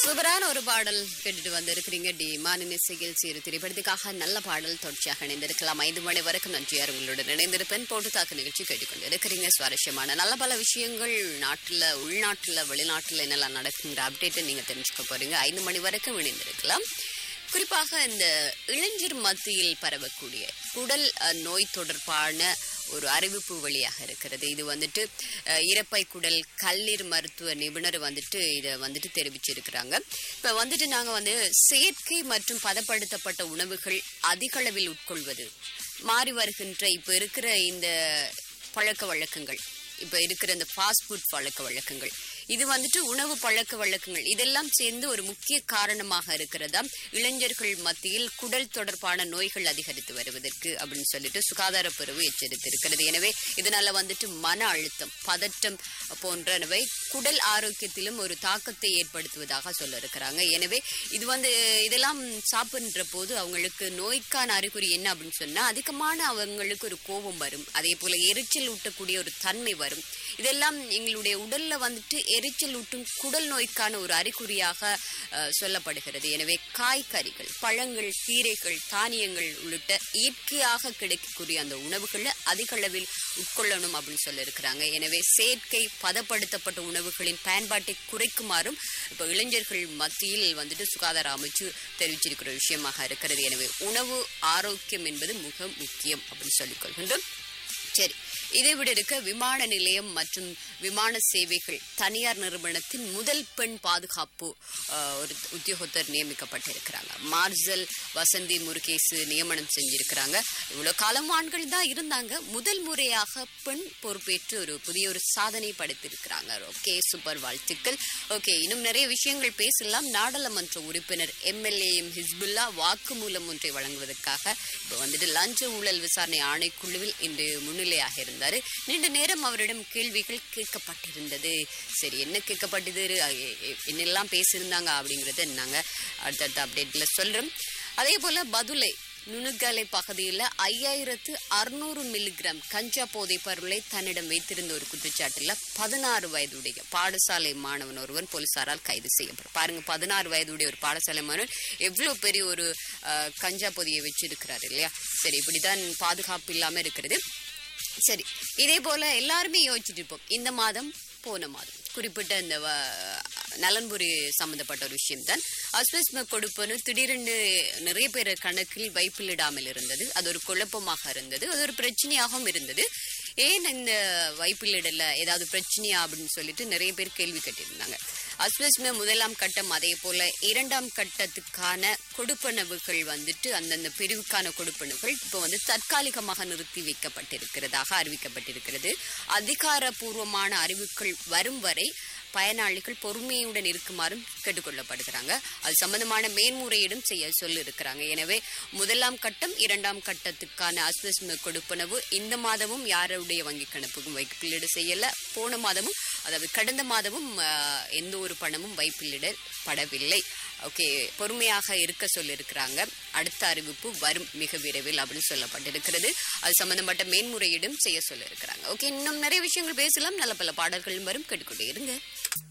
சூப்பரான ஒரு பாடல் கேட்டுட்டு வந்திருக்கிறீங்க டி மானினி சிகில் சீரு திரைப்படத்துக்காக நல்ல பாடல் தொடர்ச்சியாக இணைந்திருக்கலாம் ஐந்து மணி வரைக்கும் நன்றியார் உங்களுடன் இணைந்திருப்பேன் போட்டு தாக்கு நிகழ்ச்சி கேட்டுக்கொண்டு இருக்கிறீங்க சுவாரஸ்யமான நல்ல பல விஷயங்கள் நாட்டுல உள்நாட்டுல வெளிநாட்டுல என்னெல்லாம் நடக்குங்கிற அப்டேட்டை நீங்க தெரிஞ்சுக்க போறீங்க ஐந்து மணி வரைக்கும் இணைந்திருக்கலாம் குறிப்பாக இந்த இளைஞர் மத்தியில் பரவக்கூடிய குடல் அஹ், நோய் தொடர்பான ஒரு அறிவிப்பு வழியாக இருக்கிறது இது வந்துட்டு அஹ், இரைப்பை குடல் கல்லீர் மருத்துவ நிபுணர் வந்துட்டு இதை வந்துட்டு தெரிவிச்சிருக்கிறாங்க இப்போ வந்துட்டு நாங்கள் வந்து செயற்கை மற்றும் பதப்படுத்தப்பட்ட உணவுகள் அதிக அளவில் உட்கொள்வது மாறி வருகின்ற இப்போ இருக்கிற இந்த பழக்க வழக்கங்கள் இப்போ இருக்கிற இந்த ஃபாஸ்ட் ஃபுட் பழக்க வழக்கங்கள் இது வந்துட்டு உணவு பழக்க வழக்கங்கள் இதெல்லாம் சேர்ந்து ஒரு முக்கிய காரணமாக இருக்கிறதா இளைஞர்கள் மத்தியில் குடல் தொடர்பான நோய்கள் அதிகரித்து வருவதற்கு அப்படின்னு சொல்லிட்டு சுகாதாரப்பிரிவு எச்சரித்திருக்கிறது எனவே இதனால வந்துட்டு மன அழுத்தம் பதட்டம் போன்றவை குடல் ஆரோக்கியத்திலும் ஒரு தாக்கத்தை ஏற்படுத்துவதாக சொல்ல இருக்கிறாங்க எனவே இது வந்து இதெல்லாம் சாப்பிடுற போது அவங்களுக்கு நோய்க்கான அறிகுறி என்ன அப்படின்னு சொன்னா அதிகமான அவங்களுக்கு ஒரு கோபம் வரும் அதே போல எரிச்சல் ஊட்டக்கூடிய ஒரு தன்மை வரும் இதெல்லாம் எங்களுடைய உடல்ல வந்துட்டு எரிச்சல் ஊட்டும் குடல் நோய்க்கான ஒரு அறிகுறியாக அஹ், சொல்லப்படுகிறது எனவே காய்கறிகள் பழங்கள் கீரைகள் தானியங்கள் உள்ளிட்ட இயற்கையாக கிடைக்கக்கூடிய அந்த உணவுகளை அதிக அளவில் உட்கொள்ளணும் அப்படின்னு சொல்ல இருக்கிறாங்க எனவே செயற்கை பதப்படுத்தப்பட்ட உணவுகளின் பயன்பாட்டை குறைக்குமாறும் இப்போ இளைஞர்கள் மத்தியில் வந்துட்டு சுகாதார அமைச்சு தெரிவிச்சிருக்கிற விஷயமாக இருக்கிறது எனவே உணவு ஆரோக்கியம் என்பது மிக முக்கியம் அப்படின்னு சொல்லிக் கொள்கின்றோம் சரி இதை விட இருக்க விமான நிலையம் மற்றும் விமான சேவைகள் தனியார் நிறுவனத்தின் முதல் பெண் பாதுகாப்பு அஹ், ஒரு உத்தியோகத்தர் நியமிக்கப்பட்டிருக்கிறாங்க மார்சல் வசந்தி முருகேசு நியமனம் செஞ்சிருக்கிறாங்க இவ்வளவு காலம் ஆண்கள் தான் இருந்தாங்க முதல் முறையாக பெண் பொறுப்பேற்று ஒரு புதிய ஒரு சாதனை படைத்திருக்கிறாங்க ஓகே சூப்பர் வாழ்த்துக்கள் ஓகே இன்னும் நிறைய விஷயங்கள் பேசலாம் நாடாளுமன்ற உறுப்பினர் எம்எல்ஏஎம் ஹிஸ்புல்லா வாக்குமூலம் ஒன்றை வழங்குவதற்காக இப்போ வந்துட்டு லஞ்ச ஊழல் விசாரணை ஆணைக்குழுவில் இன்று முன்னிலையாக இருந்தார் நீண்ட நேரம் அவரிடம் கேள்விகள் கேட்கப்பட்டிருந்தது சரி என்ன கேட்கப்பட்டது அ- எ- எ- என்னெல்லாம் பேசியிருந்தாங்க அப்படிங்கறத நாங்க அடுத்தடுத்த அப்டேட்ல சொல்றோம் அதே போல பதுளை நுணுக்கலை பகுதியில் ஐயாயிரத்து அறுநூறு மில்லிகிராம் கஞ்சா போதைப் பொருளை தன்னிடம் வைத்திருந்த ஒரு குற்றச்சாட்டுல பதினாறு வயதுடைய பாடசாலை மாணவன் ஒருவன் போலீசாரால் கைது செய்யப்படும் பாருங்க பதினாறு வயதுடைய ஒரு பாடசாலை மாணவன் எவ்வளவு பெரிய ஒரு அஹ், கஞ்சா பொதியை வச்சிருக்கிறாரு இல்லையா சரி இப்படிதான் பாதுகாப்பு இல்லாம இருக்கிறது சரி இதே போல எல்லாருமே யோசிச்சுட்டு இருப்போம் இந்த மாதம் போன மாதம் குறிப்பிட்ட இந்த வ- நலன்புரி சம்பந்தப்பட்ட ஒரு விஷயம் தான் அஸ்வஸ்ம கொடுப்பனு திடீரென்று நிறைய பேர் கணக்கில் வைப்பிலிடாமல் இருந்தது அது ஒரு குழப்பமாக இருந்தது அது ஒரு பிரச்சனையாகவும் இருந்தது ஏன் இந்த வைப்பிலிடல ஏதாவது பிரச்சனையா அப்படின்னு சொல்லிட்டு நிறைய பேர் கேள்வி கேட்டிருந்தாங்க அஸ்வஸ்ம முதலாம் கட்டம் அதே போல இரண்டாம் கட்டத்துக்கான கொடுப்பனவுகள் வந்துட்டு அந்தந்த பிரிவுக்கான கொடுப்பனவுகள் இப்போ வந்து தற்காலிகமாக நிறுத்தி வைக்கப்பட்டிருக்கிறதாக அறிவிக்கப்பட்டிருக்கிறது அதிகாரப்பூர்வமான அறிவுகள் வரும் வரை பயனாளிகள் பொறுமையுடன் இருக்குமாறும் கேட்டுக்கொள்ளப்படுகிறாங்க அது சம்பந்தமான மேன்முறையீடும் செய்ய சொல்லியிருக்கிறாங்க எனவே முதலாம் கட்டம் இரண்டாம் கட்டத்துக்கான அஸ்வஸ்ம கொடுப்பனவு இந்த மாதமும் யாருடைய வங்கி கணக்குக்கும் வைப்பிலீடு செய்யல போன மாதமும் அதாவது கடந்த மாதமும் ஆஹ், எந்த ஒரு பணமும் வைப்பிலிடப்படவில்லை ஓகே பொறுமையாக இருக்க சொல்லியிருக்கிறாங்க அடுத்த அறிவிப்பு வரும் மிக விரைவில் அப்படின்னு சொல்லப்பட்டிருக்கிறது அது சம்பந்தப்பட்ட மேன்முறையீடும் செய்ய சொல்லியிருக்கிறாங்க ஓகே இன்னும் நிறைய விஷயங்கள் பேசலாம் நல்ல பல பாடல்களும் வரும் கேட்டுக்கொண்டே இருங்க